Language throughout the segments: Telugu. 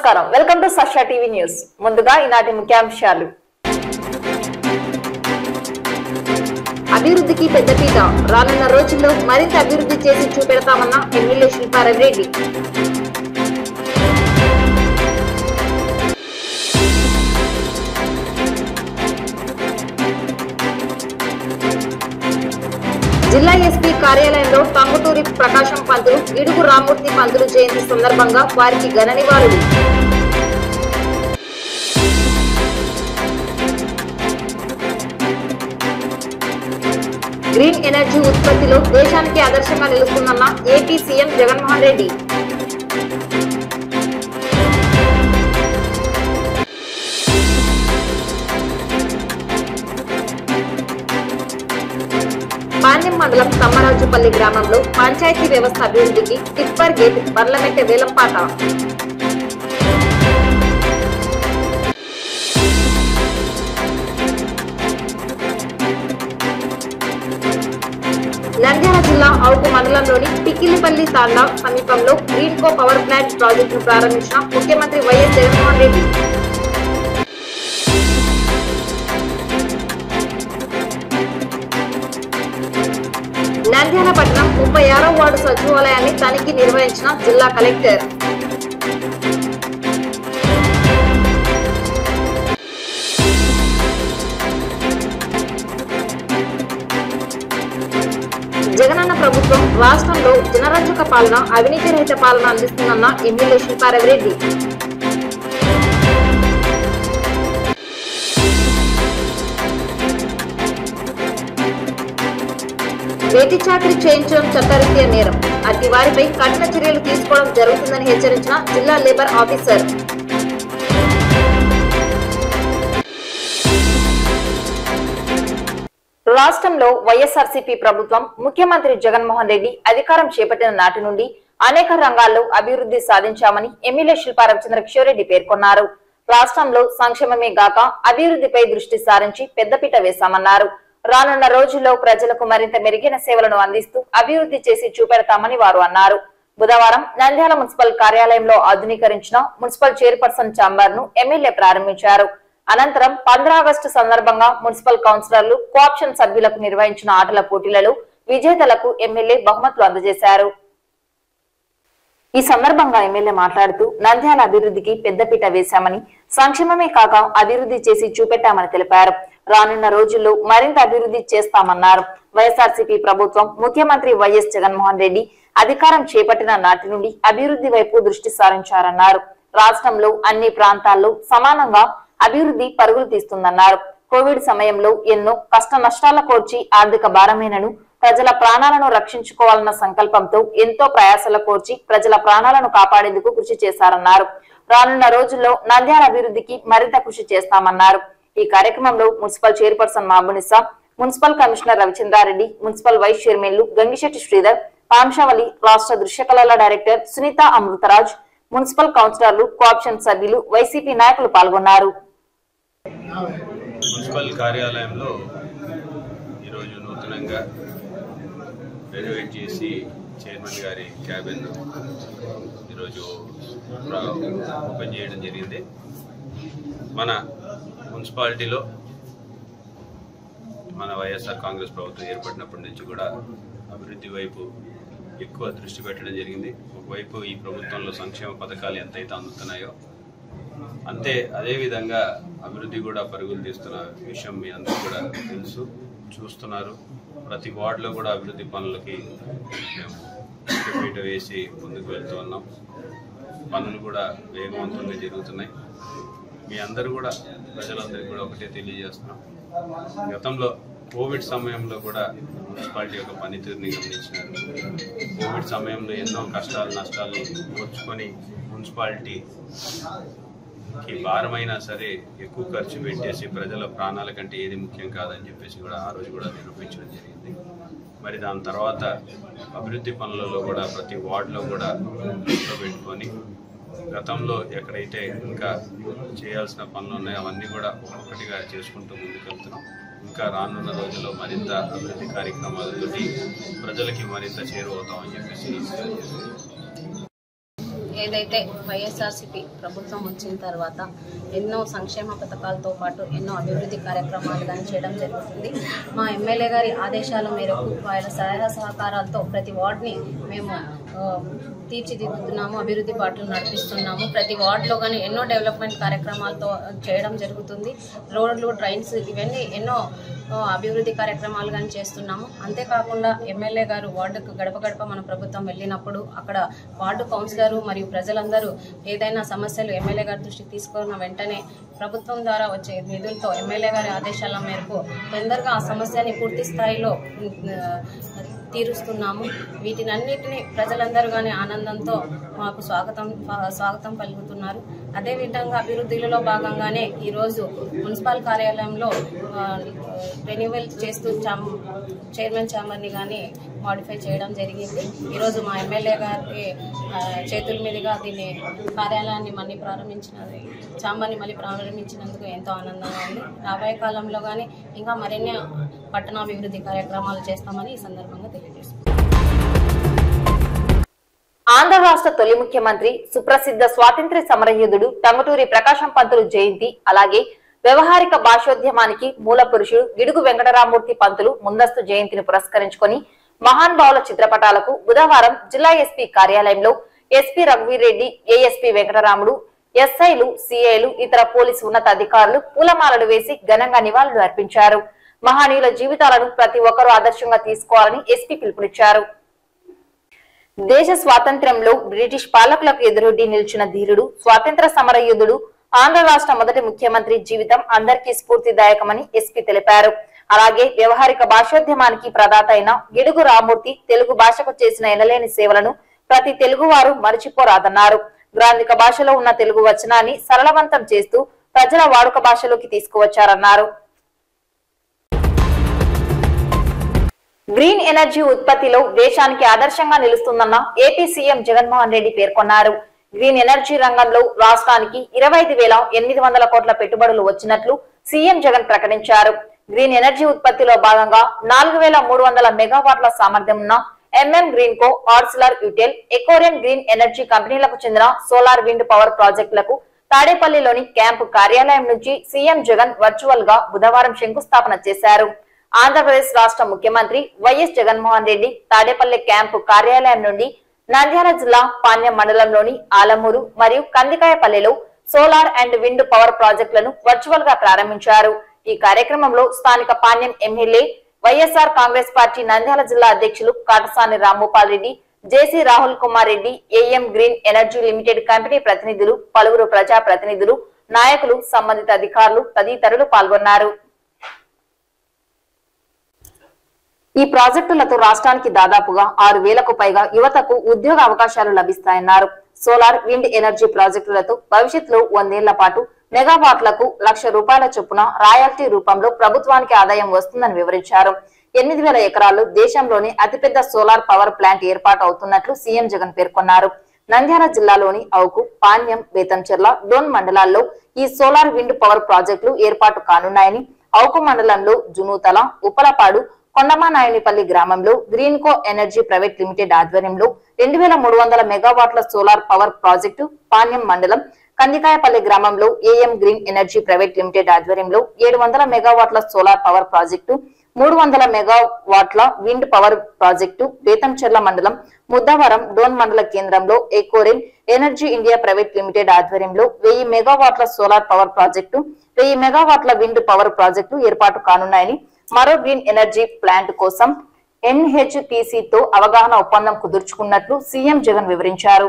నమస్కారం వెల్కమ్ టు సషా టీవీ న్యూస్ ముందుగా ఈనాటి ముఖ్యాంశాలు అభివృద్ధికి పెద్దపీట రానున్న రోజుల్లో మరింత అభివృద్ధి చేసి చూపెడతామన్న ఎమ్మెల్యే శిల్పారెడ్డి జిల్లా ఎస్పీ కార్యాలయంలో టంగుటూరి ప్రకాశం పంతులు ఇడుగు రామూర్తి పంతులు జయంతి సందర్భంగా వారికి ఘన నివాళులు గ్రీన్ ఎనర్జీ ఉత్పత్తిలో దేశానికి ఆదర్శంగా నిలుస్తుందన్న ఏపీ సీఎం జగన్మోహన్ రెడ్డి పాణ్యం మండలం తమ్మరాజుపల్లి గ్రామంలో పంచాయతీ వ్యవస్థ అభివృద్ధికి టిప్పర్ గేట్ బండ్లమెట్ట వేలంపాట నంద్యాల జిల్లా అవుకు మండలంలోని పికిలిపల్లి తాండా సమీపంలో గ్రీన్కో పవర్ ప్లాంట్ ప్రాజెక్టును ప్రారంభించిన ముఖ్యమంత్రి వైఎస్ జగన్మోహన్ రెడ్డి నంద్యాల పట్టణం ముప్పై ఆరో వార్డు సచివాలయాన్ని తనిఖీ నిర్వహించిన జిల్లా కలెక్టర్ జగనన్న ప్రభుత్వం రాష్ట్రంలో జనరంజక పాలన అవినీతి రహిత పాలన అందిస్తుందన్న ఎమ్మెల్యే శిల్పారెడ్డి వేటి చాకరీ చేయించడం చట్టరీత్యా నేరం అట్టి వారిపై కఠిన చర్యలు తీసుకోవడం జరుగుతుందని హెచ్చరించిన జిల్లా లేబర్ ఆఫీసర్ రాష్ట్రంలో వైఎస్ఆర్సీపీ ప్రభుత్వం ముఖ్యమంత్రి జగన్మోహన్ రెడ్డి అధికారం చేపట్టిన నాటి నుండి అనేక రంగాల్లో అభివృద్ధి సాధించామని ఎమ్మెల్యే శిల్పా రవిచంద్ర కిషోరెడ్డి పేర్కొన్నారు రాష్ట్రంలో సంక్షేమమే గాక అభివృద్ధిపై దృష్టి సారించి పెద్దపీట వేశామన్నారు రానున్న రోజుల్లో ప్రజలకు మరింత మెరుగైన సేవలను అందిస్తూ అభివృద్ధి చేసి చూపెడతామని వారు అన్నారు బుధవారం నంద్యాల మున్సిపల్ కార్యాలయంలో ఆధునీకరించిన మున్సిపల్ చైర్పర్సన్ ఛాంబర్ ను ఎమ్మెల్యే ప్రారంభించారు అనంతరం పంద్రా ఆగస్టు సందర్భంగా మున్సిపల్ కౌన్సిలర్లు కోఆప్షన్ సభ్యులకు నిర్వహించిన ఆటల పోటీలలో విజేతలకు ఎమ్మెల్యే బహుమతులు అందజేశారు ఈ సందర్భంగా ఎమ్మెల్యే మాట్లాడుతూ నంద్యాల అభివృద్ధికి పెద్దపీట వేశామని సంక్షేమమే కాక అభివృద్ధి చేసి చూపెట్టామని తెలిపారు రానున్న రోజుల్లో మరింత అభివృద్ధి చేస్తామన్నారు వైఎస్ఆర్సీపీ ప్రభుత్వం ముఖ్యమంత్రి వైఎస్ జగన్మోహన్ రెడ్డి అధికారం చేపట్టిన నాటి నుండి అభివృద్ధి వైపు దృష్టి సారించారన్నారు రాష్ట్రంలో అన్ని ప్రాంతాల్లో సమానంగా అభివృద్ధి పరుగులు తీస్తుందన్నారు కోవిడ్ సమయంలో ఎన్నో కష్ట నష్టాల కోర్చి ఆర్థిక భారమేనను ప్రజల ప్రాణాలను రక్షించుకోవాలన్న సంకల్పంతో ఎంతో ప్రయాసల కోర్చి ప్రజల ప్రాణాలను కాపాడేందుకు కృషి చేశారన్నారు రానున్న రోజుల్లో నంద్యాల అభివృద్ధికి మరింత కృషి చేస్తామన్నారు ఈ కార్యక్రమంలో municipal chairperson Mabunisa municipal commissioner Ravichandra Reddy municipal vice చైర్మన్లు గంగిశెట్టి శ్రీధర్ పాంశావళి రాష్ట్ర దృశ్యకళల డైరెక్టర్ సునీత అమృతరాజ్ మున్సిపల్ కౌన్సిలర్లు కోఆప్షన్ సభ్యులు వైసీపీ నాయకులు పాల్గొన్నారు మున్సిపల్ కార్యాలయంలో ఈరోజు నూతనంగా రెనోవేట్ చేసి చైర్మన్ గారి క్యాబిన్ ఈరోజు ప్రా- ఓపెన్ చేయడం జరిగింది మన మున్సిపాలిటీలో మన వైఎస్ఆర్ కాంగ్రెస్ ప్రభుత్వం ఏర్పడినప్పటి నుంచి కూడా అభివృద్ధి వైపు ఎక్కువ దృష్టి పెట్టడం జరిగింది ఒకవైపు ఈ ప్రభుత్వంలో సంక్షేమ పథకాలు ఎంతైతే అందుతున్నాయో అంతే అదేవిధంగా అభివృద్ధి కూడా పరుగులు తీస్తున్న విషయం మీ అందరూ కూడా తెలుసు చూస్తున్నారు ప్రతి వార్డులో కూడా అభివృద్ధి పనులకి మేము పీట వేసి ముందుకు వెళ్తూ ఉన్నాం పనులు కూడా వేగవంతంగా జరుగుతున్నాయి మీ అందరూ కూడా ప్రజలందరికీ కూడా ఒకటే తెలియజేస్తున్నాం గతంలో కోవిడ్ సమయంలో కూడా మున్సిపాలిటీ యొక్క పనితీరుని గమనించినారు కోవిడ్ సమయంలో ఎన్నో కష్టాలు నష్టాలని ఓర్చుకొని మున్సిపాలిటీ కి భారమైనా సరే ఎక్కువ ఖర్చు పెట్టేసి ప్రజల ప్రాణాల కంటే ఏది ముఖ్యం కాదని చెప్పేసి కూడా ఆ రోజు కూడా నిరూపించడం జరిగింది మరి దాని తర్వాత అభివృద్ధి పనులలో కూడా ప్రతి వార్డులో కూడా దృష్టిలో పెట్టుకొని గతంలో ఎక్కడైతే ఇంకా చేయాల్సిన పనులు ఉన్నాయో అవన్నీ కూడా ఒక్కొక్కటిగా చేసుకుంటూ ముందుకెళ్తున్నాం ఇంకా రానున్న రోజుల్లో మరింత అభివృద్ధి కార్యక్రమాలతోటి ప్రజలకి మరింత చేరువవుతామని చెప్పేసి తెలియజేస్తున్నాం. ఏదైతే వైఎస్ఆర్సీపీ ప్రభుత్వం వచ్చిన తర్వాత ఎన్నో సంక్షేమ పథకాలతో పాటు ఎన్నో అభివృద్ధి కార్యక్రమాలు కానీ చేయడం జరుగుతుంది మా ఎమ్మెల్యే గారి ఆదేశాల మేరకు వాళ్ళ సహాయ సహకారాలతో ప్రతి వార్డ్ని మేము ఆ, తీర్చిదిద్దుతున్నాము అభివృద్ధి బాటలు నడిపిస్తున్నాము ప్రతి వార్డులో కానీ ఎన్నో డెవలప్మెంట్ కార్యక్రమాలతో చేయడం జరుగుతుంది రోడ్లు డ్రైన్స్ ఇవన్నీ ఎన్నో ఆ, అభివృద్ధి కార్యక్రమాలు కానీ చేస్తున్నాము అంతేకాకుండా ఎమ్మెల్యే గారు వార్డుకు గడప గడప మన ప్రభుత్వం వెళ్ళినప్పుడు అక్కడ వార్డు కౌన్సిలరు మరియు ప్రజలందరూ ఏదైనా సమస్యలు ఎమ్మెల్యే గారి దృష్టికి తీసుకున్న వెంటనే ప్రభుత్వం ద్వారా వచ్చే నిధులతో ఎమ్మెల్యే గారి ఆదేశాల మేరకు తొందరగా ఆ సమస్యని పూర్తి స్థాయిలో ఆ, తీరుస్తున్నాము వీటినన్నిటిని ప్రజలందరూ కానీ ఆనందంతో మాకు స్వాగతం స్వాగతం పలుకుతున్నారు అదేవిధంగా అభివృద్ధిలో భాగంగానే ఈరోజు మున్సిపల్ కార్యాలయంలో రెన్యువల్ చేస్తూ చామ్ చైర్మన్ ఛాంబర్ని కానీ మాడిఫై చేయడం జరిగింది ఈరోజు మా ఎమ్మెల్యే గారికి ఆ, చేతుల మీదుగా దీన్ని కార్యాలయాన్ని మళ్ళీ ప్రారంభించినది ఛాంబర్ని మళ్ళీ ప్రారంభించినందుకు ఎంతో ఆనందంగా ఉంది రాబోయే కాలంలో కానీ ఇంకా మరిన్ని పట్టణాభివృద్ధి కార్యక్రమాలు చేస్తామని ఈ సందర్భంగా తెలియజేస్తున్నాం ఆంధ్ర రాష్ట్ర తొలి ముఖ్యమంత్రి సుప్రసిద్ధ స్వాతంత్ర్య సమరయోధుడు టంగుటూరి ప్రకాశం పంతులు జయంతి అలాగే వ్యవహారిక భాషోద్యమానికి మూల పురుషుడు గిడుగు వెంకటరామూర్తి పంతులు ముందస్తు జయంతిని పురస్కరించుకొని మహానుభావుల చిత్రపటాలకు బుధవారం జిల్లా ఎస్పీ కార్యాలయంలో ఎస్పీ రఘువీర్ రెడ్డి ఏఎస్పీ వెంకటరాముడు ఎస్ఐలు సిఐలు ఇతర పోలీసు ఉన్నతాధికారులు పూలమాలలు వేసి ఘనంగా నివాళులు అర్పించారు మహనీయుల జీవితాలను ప్రతి ఒక్కరూ ఆదర్శంగా తీసుకోవాలని ఎస్పీ పిలుపునిచ్చారు దేశ స్వాతంత్ర్యంలో బ్రిటిష్ పాలకులకు ఎదురొడ్డి నిలిచిన ధీరుడు స్వాతంత్ర సమరయోధుడు ఆంధ్ర రాష్ట్ర మొదటి ముఖ్యమంత్రి జీవితం అందరికీ స్ఫూర్తిదాయకమని ఎస్పీ తెలిపారు అలాగే వ్యవహారిక భాషోద్యమానికి ప్రదాత అయిన గిడుగు రామూర్తి తెలుగు భాషకు చేసిన ఎనలేని సేవలను ప్రతి తెలుగువారు మరిచిపోరాదన్నారు గ్రాంధిక భాషలో ఉన్న తెలుగు వచనాన్ని సరళవంతం చేస్తూ ప్రజల వాడుక భాషలోకి తీసుకువచ్చారన్నారు గ్రీన్ ఎనర్జీ ఉత్పత్తిలో దేశానికి ఆదర్శంగా నిలుస్తుందన్న ఏపీ సీఎం జగన్మోహన్ రెడ్డి పేర్కొన్నారు గ్రీన్ ఎనర్జీ రంగంలో రాష్ట్రానికి ఇరవై ఐదు వేల ఎనిమిది వందల కోట్ల పెట్టుబడులు వచ్చినట్లు సీఎం జగన్ ప్రకటించారు గ్రీన్ ఎనర్జీ ఉత్పత్తిలో భాగంగా నాలుగు వేల మూడు వందల మెగావాట్ల సామర్థ్యం ఉన్న ఎంఎం గ్రీన్ కో ఆర్సిలర్ యుటెల్ ఎకోరియన్ గ్రీన్ ఎనర్జీ కంపెనీలకు చెందిన సోలార్ విండ్ పవర్ ప్రాజెక్టులకు తాడేపల్లిలోని క్యాంపు కార్యాలయం నుంచి సీఎం జగన్ వర్చువల్ గా బుధవారం శంకుస్థాపన చేశారు ఆంధ్రప్రదేశ్ రాష్ట్ర ముఖ్యమంత్రి వైఎస్ జగన్మోహన్ రెడ్డి తాడేపల్లి క్యాంపు కార్యాలయం నుండి నంద్యాల జిల్లా పాణ్యం మండలంలోని ఆలమూరు మరియు కందికాయపల్లిలో సోలార్ అండ్ విండ్ పవర్ ప్రాజెక్టులను వర్చువల్ గా ప్రారంభించారు ఈ కార్యక్రమంలో స్థానిక పాణ్యం ఎమ్మెల్యే వైఎస్ఆర్ కాంగ్రెస్ పార్టీ నంద్యాల జిల్లా అధ్యక్షులు కాటసాని రాంభూపాల్ రెడ్డి జేసీ Rahul Kumar Reddy AM green energy limited company ప్రతినిధులు పలువురు ప్రజా ప్రతినిధులు నాయకులు సంబంధిత అధికారులు తదితరులు పాల్గొన్నారు ఈ ప్రాజెక్టులతో రాష్ట్రానికి దాదాపుగా ఆరు వేలకు పైగా యువతకు ఉద్యోగ అవకాశాలు లభిస్తాయన్నారు సోలార్ విండ్ ఎనర్జీ ప్రాజెక్టులతో భవిష్యత్తులో వందేళ్ల పాటు మెగావాట్లకు లక్ష రూపాయల చొప్పున రాయల్టీ రూపంలో ప్రభుత్వానికి ఆదాయం వస్తుందని వివరించారు ఎనిమిది వేల ఎకరాల్లో దేశంలోని అతిపెద్ద సోలార్ పవర్ ప్లాంట్ ఏర్పాటు అవుతున్నట్లు సీఎం జగన్ పేర్కొన్నారు నంద్యాల జిల్లాలోని అవుకు పాణ్యం బేతంచెర్ల డోన్ మండలాల్లో ఈ సోలార్ విండ్ పవర్ ప్రాజెక్టులు ఏర్పాటు కానున్నాయని అవుకు మండలంలో జునూతల ఉప్పలపాడు కొండమానాయునిపల్లి గ్రామంలో Greenko energy private limited ఆధ్వర్యంలో రెండు వేల మూడు వందల మెగావాట్ల సోలార్ పవర్ ప్రాజెక్టు పాణ్యం మండలం కందికాయపల్లి గ్రామంలో AM green energy private limited ఆధ్వర్యంలో ఏడు వందల మెగావాట్ల సోలార్ పవర్ ప్రాజెక్టు మూడు వందల మెగావాట్ల విండ్ పవర్ ప్రాజెక్టు బేతంచెర్ల మండలం ముద్దవరం డోన్ మండల కేంద్రంలో Ecoren energy India private limited ఆధ్వర్యంలో వెయ్యి మెగావాట్ల సోలార్ పవర్ ప్రాజెక్టు వెయ్యి మెగావాట్ల విండ్ పవర్ ప్రాజెక్టు ఏర్పాటు కానున్నాయని మరో గ్రీన్ ఎనర్జీ ప్లాంట్ కోసం NHPC తో అవగాహన ఒప్పందం కుదుర్చుకున్నట్లు సీఎం జగన్ వివరించారు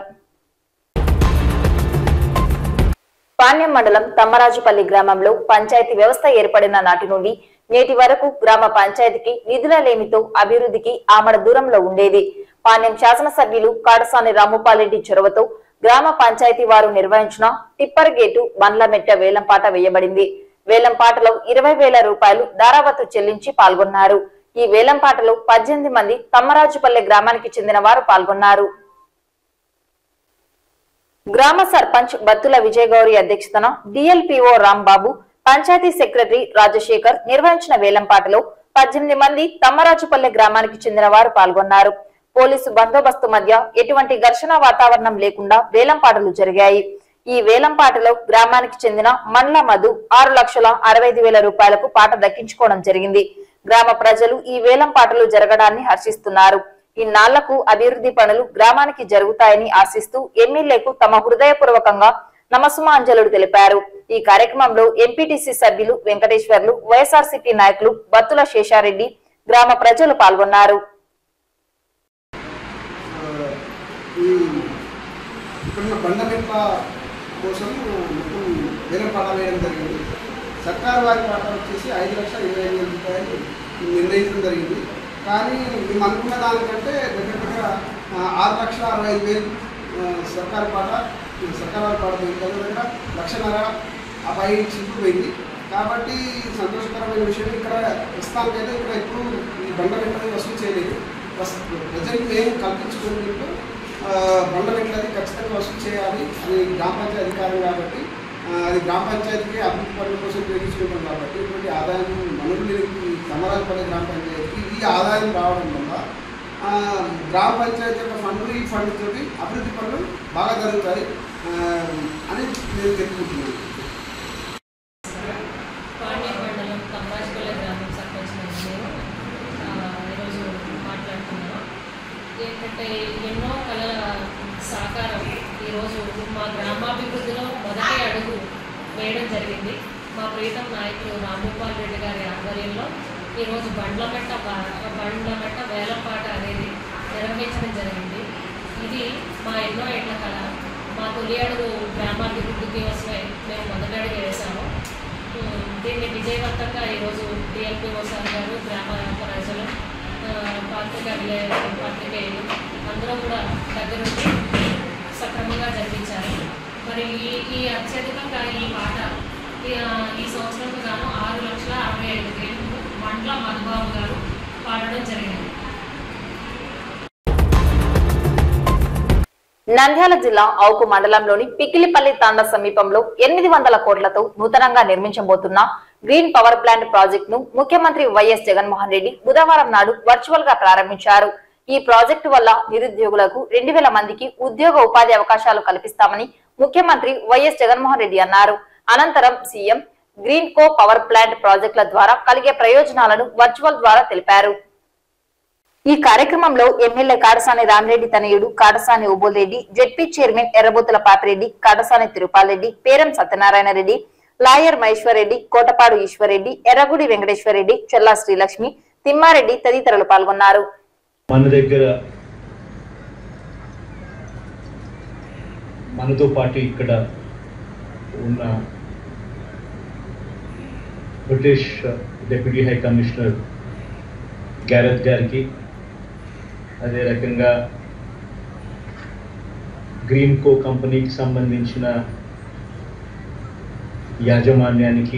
పాణ్యం మండలం తమ్మరాజుపల్లి గ్రామంలో పంచాయతీ వ్యవస్థ ఏర్పడిన నాటి నుండి నేటి వరకు గ్రామ పంచాయతీకి నిధుల లేమితో అభివృద్ధికి ఆమడ దూరంలో ఉండేది పాణ్యం శాసనసభ్యులు కాడసాని రాముపాలరెడ్డి చొరవతో గ్రామ పంచాయతీ వారు నిర్వహించిన టిప్పర్ గేటు బండ్ల మెట్ట వేలంపాట వేయబడింది వేలంపాటలో ఇరవై వేల రూపాయలు దారావత్తు చెల్లించి పాల్గొన్నారు ఈ వేలంపాటలో పద్దెనిమిది మంది తమ్మరాజుపల్లె గ్రామానికి చెందిన వారు పాల్గొన్నారు గ్రామ సర్పంచ్ బత్తుల విజయగౌరి అధ్యక్షతన డిఎల్పిఓ రాంబాబు పంచాయతీ సెక్రటరీ రాజశేఖర్ నిర్వహించిన వేలంపాటలో పద్దెనిమిది మంది తమ్మరాజుపల్లె గ్రామానికి చెందిన వారు పాల్గొన్నారు పోలీసు బందోబస్తు మధ్య ఎటువంటి ఘర్షణ వాతావరణం లేకుండా వేలంపాటలు జరిగాయి ఈ వేలంపాటలో గ్రామానికి చెందిన మండ్ల మధు ఆరు లక్షల అరవై ఐదు వేల రూపాయలకు పాట దక్కించుకోవడం జరిగింది గ్రామ ప్రజలు ఈ వేలంపాటలు జరగడాన్ని హర్షిస్తున్నారు ఇన్నాళ్లకు అభివృద్ధి పనులు గ్రామానికి జరుగుతాయని ఆశిస్తూ ఎమ్మెల్యేకు తమ హృదయపూర్వకంగా నమస్సుమాంజలుడు తెలిపారు ఈ కార్యక్రమంలో ఎంపీటీసీ సభ్యులు వెంకటేశ్వర్లు వైఎస్ఆర్సీపీ నాయకులు బత్తుల శేషారెడ్డి గ్రామ ప్రజలు పాల్గొన్నారు ఈ ఇప్పుడున్న బండమెట్ల కోసం మొత్తం వేరే పాట వేయడం జరిగింది సర్కారు వారి పాట వచ్చేసి ఐదు లక్షల ఇరవై ఐదు వేల రూపాయలు నిర్ణయించడం జరిగింది కానీ మేము అనుకున్న దానికంటే దగ్గర దగ్గర ఆ, ఆరు లక్షల అరవై ఐదు వేలు ఆ, సర్కారు పాట ఈ సర్కారు వారి పాట పోయింది దగ్గర దగ్గర లక్షన్నర ఆ పై చిప్పు పోయింది కాబట్టి సంతోషకరమైన విషయం ఇక్కడ ప్రస్తుతానికైతే ఇక్కడ ఎప్పుడు ఈ బండమెట్లని వసూలు చేయలేదు ప్రజెంట్ మేము కల్పించుకున్నట్టు బండమెట్లది ఖచ్చితంగా వసూలు చేయాలి అది గ్రామ పంచాయతీ అధికారం కాబట్టి ఆ, అది గ్రామ పంచాయతీకి అభివృద్ధి పనుల కోసం ఉపయోగించుకుంటాం కాబట్టి ఇటువంటి ఆదాయం మనుగులకి కమరాజపల్లి గ్రామ పంచాయతీకి ఈ ఆదాయం రావడం వల్ల ఆ, గ్రామ పంచాయతీ యొక్క ఫండ్లు ఈ ఫండ్ తోటి అభివృద్ధి పనులు బాగా జరుగుతాయి ఆ, అని నేను చెప్పుకుంటున్నాను పాండ్య మండలం కంబాజ్పల్లి గ్రామం సర్పంచ్ నేను ఆ, ఈరోజు మాట్లాడుతున్నాను ఏంటంటే ఎన్నో కళల సహకారం ఈరోజు మా గ్రామాభివృద్ధిలో మొదటి అడుగు వేయడం జరిగింది మా ప్రీతం నాయకులు రామగోపాల్ రెడ్డి గారి ఆధ్వర్యంలో ఈరోజు బండ్లమెట్ట బ- బండ్లమెట్ట వేలంపాట అనేది నిర్వహించడం జరిగింది ఇది మా ఎన్నో ఏళ్ల కళ మా తొలి అడుగు గ్రామాభివృద్ధికి కోసమే మేము మొదటి అడుగు వేసాము ఉమ్, దీన్ని విజయవంతంగా ఈరోజు డిఎల్పి సార్ గారు గ్రామ ప్రజలు ఆ, పాత్రిక విలే- పాత్రికేయులు అందరూ కూడా దగ్గరుండి సక్రమంగా జరిపించారు మరి ఈ ఈ అత్యధికంగా ఈ పాట ఈ, ఆ, ఈ సంవత్సరం గాను ఆరు లక్షల అరవై ఐదు వేలు మండల మధుబాబు గారు పాడడం జరిగింది నంద్యాల జిల్లా అవుకు మండలంలోని పికిలిపల్లి తాండ సమీపంలో ఎనిమిది వందల కోట్లతో నూతనంగా నిర్మించబోతున్న గ్రీన్ పవర్ ప్లాంట్ ప్రాజెక్ట్ ను ముఖ్యమంత్రి వైఎస్ జగన్మోహన్ రెడ్డి బుధవారం నాడు వర్చువల్ గా ప్రారంభించారు ఈ ప్రాజెక్టు వల్ల నిరుద్యోగులకు రెండు వేల మందికి ఉద్యోగ ఉపాధి అవకాశాలు కల్పిస్తామని ముఖ్యమంత్రి వైఎస్ జగన్మోహన్ రెడ్డి అన్నారు అనంతరం CM Greenko power plant ప్రాజెక్టుల ద్వారా కలిగే ప్రయోజనాలను వర్చువల్ ద్వారా తెలిపారు ఈ కార్యక్రమంలో ఎమ్మెల్యే కాడసాని రామిరెడ్డి తనయుడు Kadasani ఉబుల్ Reddy ZP chairman ఎర్రబోతుల Papireddy Kadasani Tirupal Reddy పేరం Satyanarayana Reddy lawyer Maheshwar Reddy Kotapadu Eshwar Reddy Erragudi Venkateswara Reddy చెల్లా శ్రీలక్ష్మి తిమ్మారెడ్డి తదితరులు పాల్గొన్నారు మన దగ్గర మనతో పాటు ఇక్కడ ఉన్న British deputy high commissioner Gareth గారికి అదే రకంగా గ్రీన్ కో కంపెనీకి సంబంధించిన యాజమాన్యానికి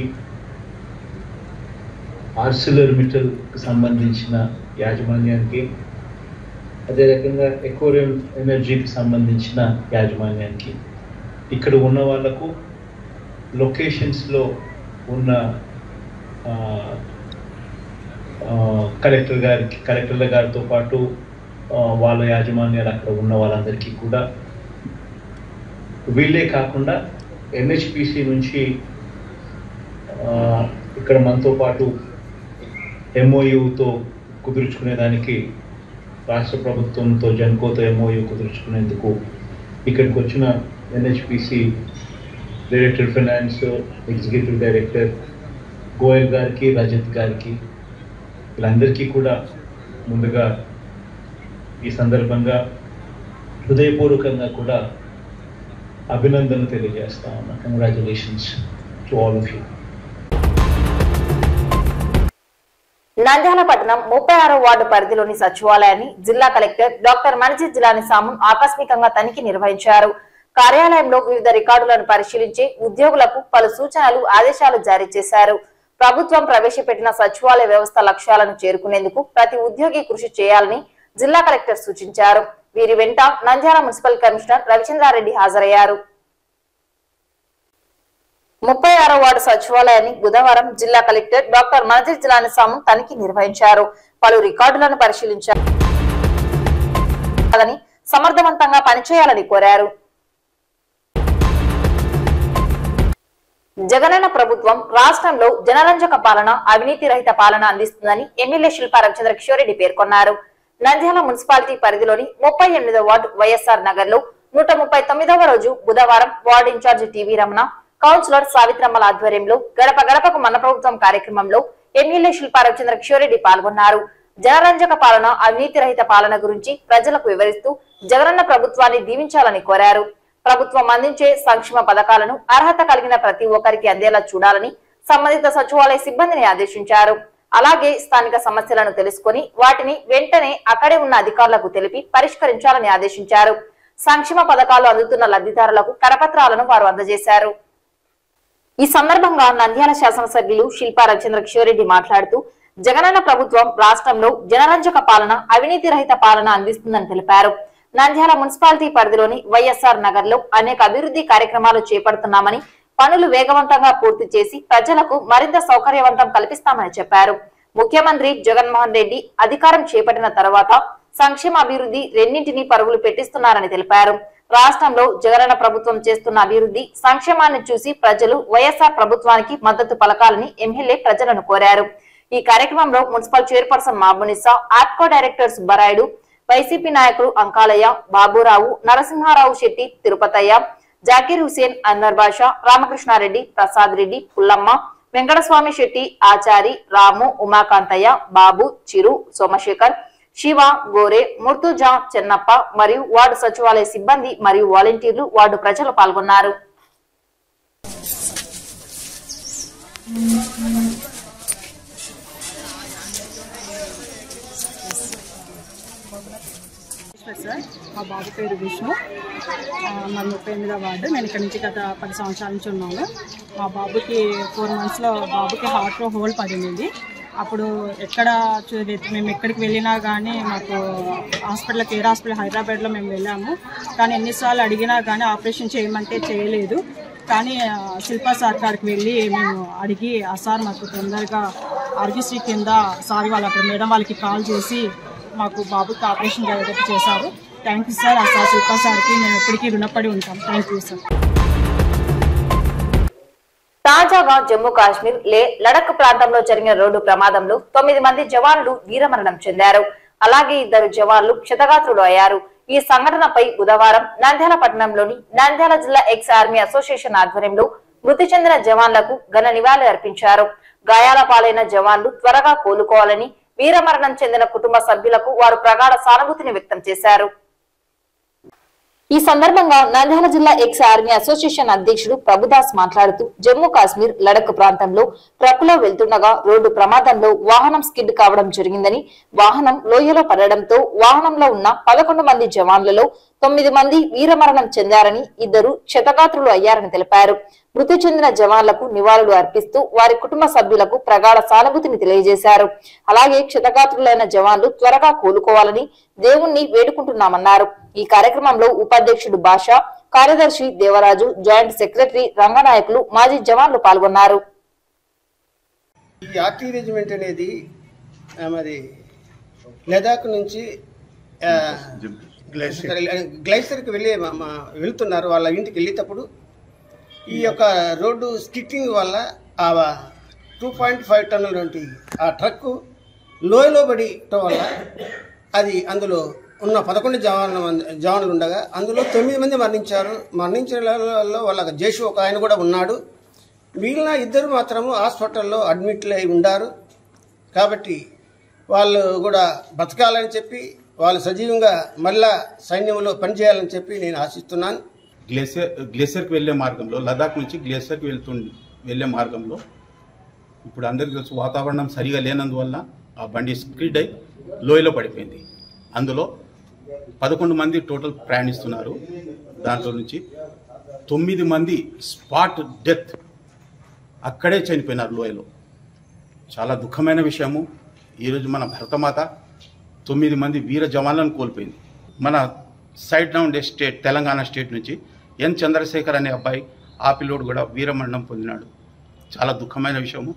ఆర్సిలర్ మిటల్కి సంబంధించిన యాజమాన్యానికి అదే రకంగా ఎకోరియం ఎనర్జీకి సంబంధించిన యాజమాన్యానికి ఇక్కడ ఉన్న వాళ్ళకు లొకేషన్స్లో ఉన్న ఆ, ఆ, కలెక్టర్ గారికి కలెక్టర్ల గారితో పాటు ఆ, వాళ్ళ యాజమాన్యాలు అక్కడ ఉన్న వాళ్ళందరికీ కూడా వీళ్ళే కాకుండా ఎన్హెచ్పిసి నుంచి ఆ, ఇక్కడ మనతో పాటు ఎంఓయూతో కుదుర్చుకునేదానికి రాష్ట్ర ప్రభుత్వంతో జన్కోతో ఎంఓయూ కుదుర్చుకునేందుకు ఇక్కడికి వచ్చిన NHPC director finance executive director Goyal గారికి రజత్ గారికి వీళ్ళందరికీ కూడా ముందుగా ఈ సందర్భంగా హృదయపూర్వకంగా కూడా అభినందనలు తెలియజేస్తా ఉన్నా congratulations to all of you Nandyal పట్టణం ముప్పై ఆరో వార్డు పరిధిలోని సచివాలయాన్ని జిల్లా కలెక్టర్ డాక్టర్ మనజిత్ జిలాని సాము ఆకస్మికంగా తనిఖీ నిర్వహించారు కార్యాలయంలో వివిధ రికార్డులను పరిశీలించి ఉద్యోగులకు పలు సూచనలు ఆదేశాలు జారీ చేశారు ప్రభుత్వం ప్రవేశపెట్టిన సచివాలయ వ్యవస్థ లక్ష్యాలను చేరుకునేందుకు ప్రతి ఉద్యోగి కృషి చేయాలని జిల్లా కలెక్టర్ సూచించారు వీరి వెంట నంద్యాల మున్సిపల్ కమిషనర్ రవిచంద్రారెడ్డి హాజరయ్యారు ముప్పై ఆరో వార్డు సచివాలయాన్ని బుధవారం జిల్లా కలెక్టర్ డాక్టర్ మనజిత్ జిలాని సాము తనిఖీ నిర్వహించారు పలు రికార్డులను పరిశీలించారు కాదని సమర్థవంతంగా పనిచేయాలని కోరారు జగనన్న ప్రభుత్వం రాష్ట్రంలో జనరంజక పాలన అవినీతి రహిత పాలన అందిస్తుందని ఎమ్మెల్యే శిల్పా రవిచంద్ర కిషోరెడ్డి పేర్కొన్నారు నంద్యాల మున్సిపాలిటీ పరిధిలోని ముప్పై ఎనిమిదో వార్డు వైఎస్ఆర్ నగర్ లో నూట ముప్పై తొమ్మిదవ రోజు బుధవారం ward in-charge TV Ramana councillor సావిత్రమ్మల ఆధ్వర్యంలో గడప గడపకు మన ప్రభుత్వం కార్యక్రమంలో ఎమ్మెల్యే శిల్పా రవిచంద్ర కిషోరెడ్డి పాల్గొన్నారు జనరంజక పాలన అవినీతి రహిత పాలన గురించి ప్రజలకు వివరిస్తూ జగనన్న ప్రభుత్వాన్ని దీవించాలని కోరారు ప్రభుత్వం అందించే సంక్షేమ పథకాలను అర్హత కలిగిన ప్రతి ఒక్కరికి అందేలా చూడాలని సంబంధిత సచివాలయ సిబ్బందిని ఆదేశించారు అలాగే స్థానిక సమస్యలను తెలుసుకొని వాటిని వెంటనే అక్కడే ఉన్న అధికారులకు తెలిపి పరిష్కరించాలని ఆదేశించారు సంక్షేమ పథకాలు అందుతున్న లబ్ధిదారులకు కరపత్రాలను వారు అందజేశారు ఈ సందర్భంగా నంద్యాల శాసనసభ్యులు శిల్పా రవిచంద్ర కిషోరెడ్డి మాట్లాడుతూ జగనన్న ప్రభుత్వం రాష్ట్రంలో జనరంజక పాలన అవినీతి రహిత పాలన అందిస్తుందని తెలిపారు నంద్యాల మున్సిపాలిటీ పరిధిలోని వైఎస్ఆర్ నగర్ లో అనేక అభివృద్ధి కార్యక్రమాలు చేపడుతున్నామని పనులు వేగవంతంగా పూర్తి చేసి ప్రజలకు మరింత సౌకర్యవంతం కల్పిస్తామని చెప్పారు ముఖ్యమంత్రి జగన్మోహన్ రెడ్డి అధికారం చేపట్టిన తర్వాత సంక్షేమ అభివృద్ధి రెండింటినీ పరుగులు పెట్టిస్తున్నారని తెలిపారు రాష్ట్రంలో జగనన్న ప్రభుత్వం చేస్తున్న అభివృద్ధి సంక్షేమాన్ని చూసి ప్రజలు వైఎస్ఆర్ ప్రభుత్వానికి మద్దతు పలకాలని ఎమ్మెల్యే ప్రజలను కోరారు ఈ కార్యక్రమంలో municipal chairperson Mabunisa APCO director Subbarayudu YCP నాయకులు అంకాలయ్య బాబురావు నరసింహారావు శెట్టి తిరుపతయ్య జాకీర్ హుసేన్ అన్వర్ బాషా రామకృష్ణారెడ్డి ప్రసాద్ రెడ్డి పుల్లమ్మ వెంకటస్వామి శెట్టి ఆచారి రాము ఉమాకాంతయ్య బాబు చిరు సోమశేఖర్ శివ గోరే ముర్తుజా చెన్నప్ప మరియు వార్డు సచివాలయ సిబ్బంది మరియు వాలంటీర్లు వార్డు ప్రజలు పాల్గొన్నారు నమస్కారం సార్ మా బాబు పేరు విష్ణు ఆ, మరి ముప్పై ఎనిమిదో వార్డు నేను ఇక్కడ నుంచి గత పది సంవత్సరాల నుంచి ఉన్నాను మా బాబుకి ఫోర్ మంత్స్లో బాబుకి హార్ట్లో హోల్ పడింది అప్పుడు ఎక్కడ చూ- మేము ఎక్కడికి వెళ్ళినా కానీ మాకు హాస్పిటల్ కేర్ హాస్పిటల్ హైదరాబాద్లో మేము వెళ్ళాము కానీ ఎన్నిసార్లు అడిగినా కానీ ఆపరేషన్ చేయమంటే చేయలేదు కానీ ఆ, శిల్పా సార్ కాడికి వెళ్ళి మేము అడిగి ఆ సార్ మాకు తొందరగా ఆరోగ్యశ్రీ కింద సార్ వాళ్ళు అక్కడ మేడం వాళ్ళకి కాల్ చేసి మాకు బాబుకి ఆపరేషన్ జరిగేటట్టు చేశారు థ్యాంక్ యూ సార్ ఆ సార్ శిల్పా సార్కి మేము ఎప్పటికీ రుణపడి ఉంటాం థ్యాంక్ యూ సార్ తాజాగా జమ్మూ కాశ్మీర్ లే లడక్ ప్రాంతంలో జరిగిన రోడ్డు ప్రమాదంలో తొమ్మిది మంది జవాన్లు వీరమరణం చెందారు అలాగే ఇద్దరు జవాన్లు క్షతగాత్రులు అయ్యారు ఈ సంఘటనపై బుధవారం నంద్యాల పట్టణంలోని నంద్యాల జిల్లా ఎక్స్ ఆర్మీ అసోసియేషన్ ఆధ్వర్యంలో మృతి చెందిన జవాన్లకు ఘన నివాళి అర్పించారు గాయాల పాలైన జవాన్లు త్వరగా కోలుకోవాలని వీరమరణం చెందిన కుటుంబ సభ్యులకు వారు ప్రగాఢ సానుభూతిని వ్యక్తం చేశారు ఈ సందర్భంగా నంద్యాల జిల్లా ఎక్స్ ఆర్మీ అసోసియేషన్ అధ్యక్షుడు ప్రభుదాస్ మాట్లాడుతూ జమ్మూ కాశ్మీర్ లడక్ ప్రాంతంలో ట్రక్కులో వెళ్తుండగా రోడ్డు ప్రమాదంలో వాహనం స్కిడ్ కావడం జరిగిందని వాహనం లోయలో పడడంతో వాహనంలో ఉన్న పదకొండు మంది జవాన్లలో తొమ్మిది మంది వీరమరణం చెందారని ఇద్దరు క్షతగాత్రులు అయ్యారని తెలిపారు మృతి చెందిన జవాన్లకు నివాళులు అర్పిస్తూ వారి కుటుంబ సభ్యులకు ప్రగాఢ సానుభూతిని తెలియజేశారు అలాగే క్షతగాత్రులైన జవాన్లు త్వరగా కోలుకోవాలని దేవుణ్ణి వేడుకుంటున్నామన్నారు ఈ కార్యక్రమంలో ఉపాధ్యక్షుడు భాష కార్యదర్శి దేవరాజు జాయింట్ సెక్రటరీ రంగనాయకులు మాజీ జవాన్లు పాల్గొన్నారు ఈ ఆర్టీ రెజిమెంట్ అనేది ఆ, మరి లదాఖ్ నుంచి ఆ, గ్లైసర్కి వెళ్ళి మా- మా వెళ్తున్నారు వాళ్ళ ఇంటికి వెళ్ళేటప్పుడు ఈ యొక్క రోడ్డు స్కిట్టింగ్ వల్ల ఆ టూ పాయింట్ ఫైవ్ టన్నుల వంటి ఆ ట్రక్కు లోయలో పడిటం వల్ల అది అందులో ఉన్న పదకొండు జవాన్ల మంది జవాన్లు ఉండగా అందులో తొమ్మిది మంది మరణించారు మరణించిన వాళ్ళలో వాళ్ళ జేషు ఒక ఆయన కూడా ఉన్నాడు మిగిలిన ఇద్దరు మాత్రము హాస్పిటల్లో అడ్మిట్లు అయి ఉండారు కాబట్టి వాళ్ళు కూడా బతకాలని చెప్పి వాళ్ళు సజీవంగా మళ్ళా సైన్యంలో పనిచేయాలని చెప్పి నేను ఆశిస్తున్నాను గ్లేసియర్ గ్లేసియర్కి వెళ్ళే మార్గంలో లదాఖ్ నుంచి గ్లేసియర్కి వెళ్తు వెళ్ళే మార్గంలో ఇప్పుడు అందరికీ తెలుసు వాతావరణం సరిగా లేనందువల్ల ఆ బండి స్కిడ్ అయి లోయలో పడిపోయింది అందులో పదకొండు మంది టోటల్ ప్రయాణిస్తున్నారు దాంట్లో నుంచి తొమ్మిది మంది స్పాట్ డెత్ అక్కడే చనిపోయినారు లోయలో చాలా దుఃఖమైన విషయము ఈరోజు మన భరతమాత తొమ్మిది మంది వీర జవాన్లను కోల్పోయింది మన side down state Telangana state నుంచి ఎన్ చంద్రశేఖర్ అనే అబ్బాయి ఆ పిల్లోడు కూడా వీరమరణం పొందినాడు చాలా దుఃఖమైన విషయము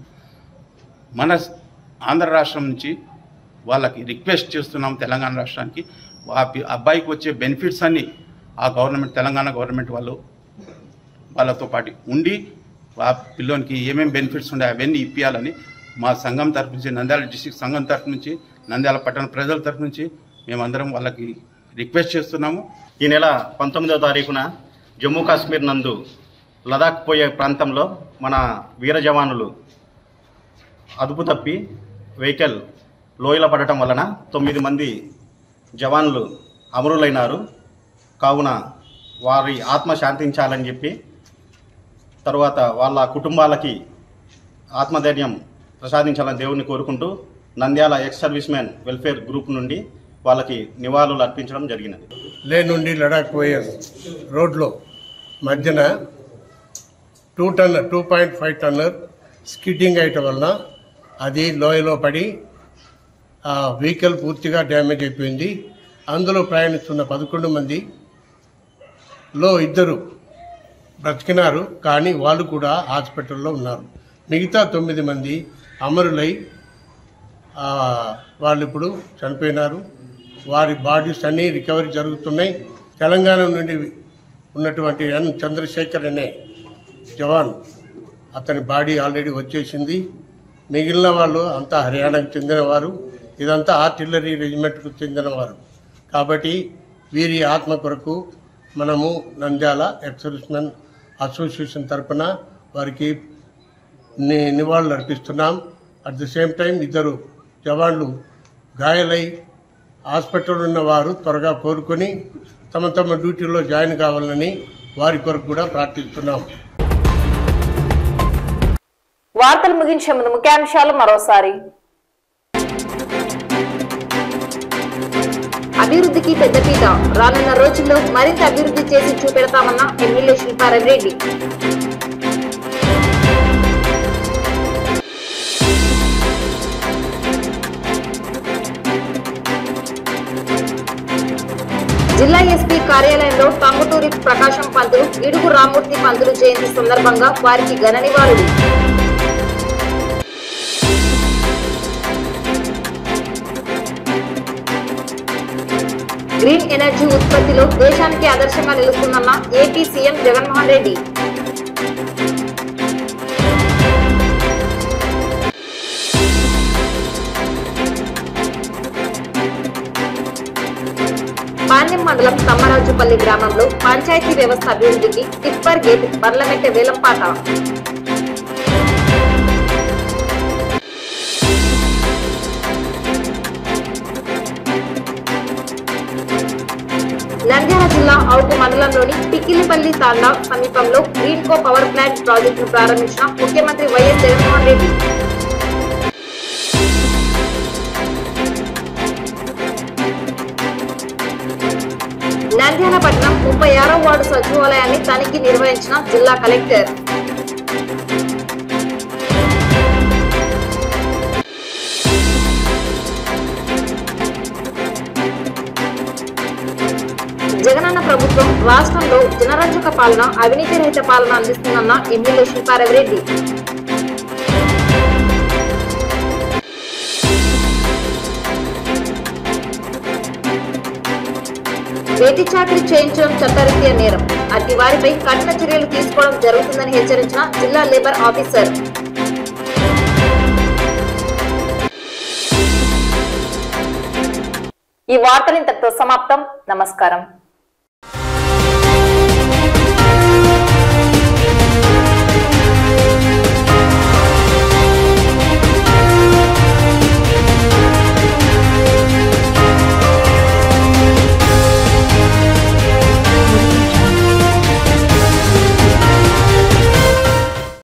మన ఆంధ్ర రాష్ట్రం నుంచి వాళ్ళకి రిక్వెస్ట్ చేస్తున్నాం తెలంగాణ రాష్ట్రానికి ఆ పి- అబ్బాయికి వచ్చే బెనిఫిట్స్ అన్ని ఆ గవర్నమెంట్ తెలంగాణ గవర్నమెంట్ వాళ్ళు వాళ్ళతో పాటు ఉండి ఆ పిల్లోనికి ఏమేమి బెనిఫిట్స్ ఉన్నాయి అవన్నీ ఇప్పించాలని మా సంఘం తరఫు నుంచి నంద్యాల డిస్టిక్ సంఘం తరఫు నుంచి నంద్యాల పట్టణ ప్రజల తరఫు నుంచి మేమందరం వాళ్ళకి రిక్వెస్ట్ చేస్తున్నాము ఈ నెల పంతొమ్మిదవ తారీఖున జమ్మూ కాశ్మీర్ నందు లదాఖ్ పోయే ప్రాంతంలో మన వీర జవానులు అదుపు తప్పి వెహికల్ లోయల పడటం వలన తొమ్మిది మంది జవాన్లు అమరులైనారు కావున వారి ఆత్మ శాంతించాలని చెప్పి తరువాత వాళ్ళ కుటుంబాలకి ఆత్మధైర్యం ప్రసాదించాలని దేవుణ్ణి కోరుకుంటూ Nandyal ex service man welfare group నుండి వాళ్ళకి నివాళులు అర్పించడం జరిగినది లే నుండి లడాక్ పోయే రోడ్లో మధ్యన two ton two point five tonner skidding అయ్యటం వలన అది లోయలో పడి ఆ వెహికల్ పూర్తిగా డ్యామేజ్ అయిపోయింది అందులో ప్రయాణిస్తున్న పదకొండు మంది లో ఇద్దరు బ్రతికినారు కానీ వాళ్ళు కూడా హాస్పిటల్లో ఉన్నారు మిగతా తొమ్మిది మంది అమరులై ఆ, వాళ్ళు ఇప్పుడు చనిపోయినారు వారి బాడీస్ అన్నీ రికవరీ జరుగుతున్నాయి తెలంగాణ నుండి ఉన్నటువంటి ఎన్ చంద్రశేఖర్ అనే జవాన్ అతని బాడీ ఆల్రెడీ వచ్చేసింది మిగిలిన వాళ్ళు అంతా హర్యానాకు చెందినవారు ఇదంతా ఆర్టిల్లరీ రెజిమెంట్కు చెందినవారు కాబట్టి వీరి ఆత్మ కొరకు మనము నంద్యాల ఎక్సర్విస్మెన్ అసోసియేషన్ తరపున వారికి ని- నివాళులు అర్పిస్తున్నాం అట్ ది సేమ్ టైం ఇద్దరు జవాన్లు గాయాలై హాస్పిటల్ ఉన్న వారు త్వరగా కోరుకొని తమ తమ డ్యూటీలో జాయిన్ కావాలని వారి కొరకు కూడా ప్రార్థిస్తున్నాం వార్తలు ముగించే ముందు ముఖ్యాంశాలు మరోసారి అభివృద్ధికి పెద్దపీట రానున్న రోజుల్లో మరింత అభివృద్ధి చేసి చూపెడతామన్న ఎమ్మెల్యే శిల్పారెడ్డి జిల్లా ఎస్పీ కార్యాలయంలో టంగుటూరి ప్రకాశం పంతులు ఇడుగు రామూర్తి పంతులు జయంతి సందర్భంగా వారికి ఘన నివాళులు గ్రీన్ ఎనర్జీ ఉత్పత్తిలో దేశానికి ఆదర్శంగా నిలుస్తుందన్న ఏపీ సీఎం జగన్మోహన్ రెడ్డి పాణ్యం మండలం తమ్మరాజుపల్లి గ్రామంలో పంచాయతీ వ్యవస్థ అభివృద్ధికి టిప్పర్ గేట్ పర్లమెంట్ వేలంపాట నంద్యాల జిల్లా అవుకు మండలంలోని పిక్కిలిపల్లి తాండా సమీపంలో గ్రీన్కో పవర్ ప్లాంట్ ప్రాజెక్టును ప్రారంభించిన ముఖ్యమంత్రి వైఎస్ జగన్మోహన్ రెడ్డి నంద్యాల పట్టణం ముప్పై ఆరో వార్డు సచివాలయాన్ని తనిఖీ నిర్వహించిన జిల్లా కలెక్టర్ జగనన్న ప్రభుత్వం రాష్ట్రంలో జనరంజక పాలన అవినీతి రహిత పాలన అందిస్తుందన్న ఎమ్మెల్యే శిల్పారెడ్డి వేటి చాకరీ చేయించడం చట్టరీత్యా నేరం అట్టి వారిపై కఠిన చర్యలు తీసుకోవడం జరుగుతుందని హెచ్చరించిన జిల్లా లేబర్ ఆఫీసర్ ఈ వార్తలు ఇంతటితో సమాప్తం నమస్కారం